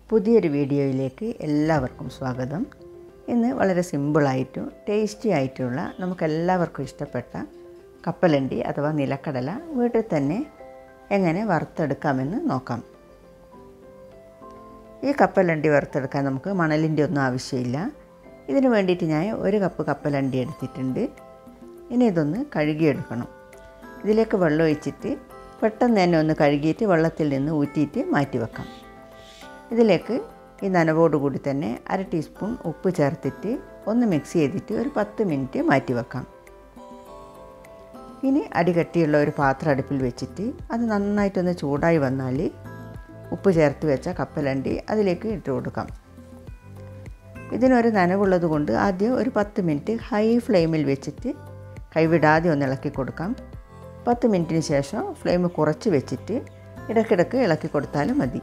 പുതിയൊരു വീഡിയോയിലേക്ക് എല്ലാവർക്കും സ്വാഗതം ഇന്ന് വളരെ സിമ്പിളായിട്ടും ടേസ്റ്റി ആയിട്ടുള്ള നമുക്കെല്ലാവർക്കും ഇഷ്ടപ്പെട്ട കപ്പലണ്ടി അഥവാ നിലക്കടല വീട്ടിൽ തന്നെ എങ്ങനെ വറുത്തെടുക്കാമെന്ന് നോക്കാം ഈ കപ്പലണ്ടി വറുത്തെടുക്കാൻ നമുക്ക് മണലിൻ്റെ ഒന്നും ആവശ്യമില്ല ഇതിന് വേണ്ടിയിട്ട് ഞാൻ ഒരു കപ്പ് കപ്പലണ്ടി എടുത്തിട്ടുണ്ട് ഇനി ഇതൊന്ന് കഴുകിയെടുക്കണം ഇതിലേക്ക് വെള്ളം ഒഴിച്ചിട്ട് പെട്ടെന്ന് തന്നെ ഒന്ന് കഴുകിയിട്ട് വെള്ളത്തിൽ നിന്ന് ഊറ്റിയിട്ട് മാറ്റി വെക്കാം ഇതിലേക്ക് ഈ നനവോടുകൂടി തന്നെ അര ടീസ്പൂൺ ഉപ്പ് ചേർത്തിട്ട് ഒന്ന് മിക്സ് ചെയ്തിട്ട് ഒരു പത്ത് മിനിറ്റ് മാറ്റി വെക്കാം ഇനി അടികട്ടിയുള്ള ഒരു പാത്രം അടുപ്പിൽ വെച്ചിട്ട് അത് നന്നായിട്ടൊന്ന് ചൂടായി വന്നാൽ ഉപ്പ് ചേർത്ത് വെച്ച കപ്പലണ്ടി അതിലേക്ക് ഇട്ട് കൊടുക്കാം ഇതിനൊരു നനവുള്ളത് കൊണ്ട് ആദ്യം ഒരു പത്ത് മിനിറ്റ് ഹൈ ഫ്ലെയിമിൽ വെച്ചിട്ട് കൈവിടാതെ ഒന്ന് ഇളക്കി കൊടുക്കാം പത്ത് മിനിറ്റിന് ശേഷം ഫ്ലെയിം കുറച്ച് വെച്ചിട്ട് ഇടയ്ക്കിടയ്ക്ക് ഇളക്കി കൊടുത്താലും മതി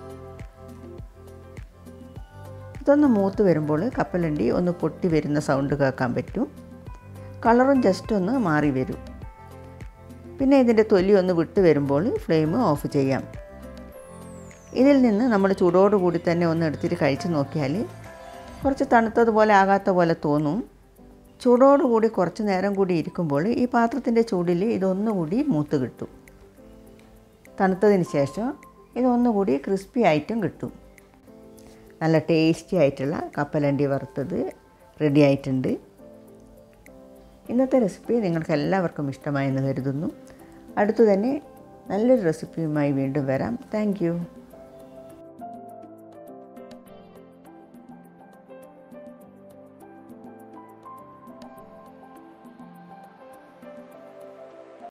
ഇതൊന്ന് മൂത്ത് വരുമ്പോൾ കപ്പലണ്ടി ഒന്ന് പൊട്ടി വരുന്ന സൗണ്ട് കേൾക്കാൻ പറ്റും കളറും ജസ്റ്റ് ഒന്ന് മാറി വരും പിന്നെ ഇതിൻ്റെ തൊലി ഒന്ന് വിട്ട് വരുമ്പോൾ ഫ്ലെയിം ഓഫ് ചെയ്യാം ഇതിൽ നിന്ന് നമ്മൾ ചൂടോടുകൂടി തന്നെ ഒന്ന് എടുത്തിട്ട് കഴിച്ച് നോക്കിയാൽ കുറച്ച് തണുത്തതുപോലെ ആകാത്ത പോലെ തോന്നും ചൂടോടുകൂടി കുറച്ച് നേരം കൂടി ഇരിക്കുമ്പോൾ ഈ പാത്രത്തിൻ്റെ ചൂടിൽ ഇതൊന്നുകൂടി മൂത്ത് കിട്ടും തണുത്തതിന് ശേഷം ഇതൊന്നുകൂടി ക്രിസ്പി ആയിട്ടും കിട്ടും നല്ല ടേസ്റ്റി ആയിട്ടുള്ള കപ്പലണ്ടി വറുത്തത് റെഡി ആയിട്ടുണ്ട് ഇന്നത്തെ റെസിപ്പി നിങ്ങൾക്ക് എല്ലാവർക്കും ഇഷ്ടമായെന്ന് കരുതുന്നു അടുത്തു തന്നെ നല്ലൊരു റെസിപ്പിയുമായി വീണ്ടും വരാം താങ്ക്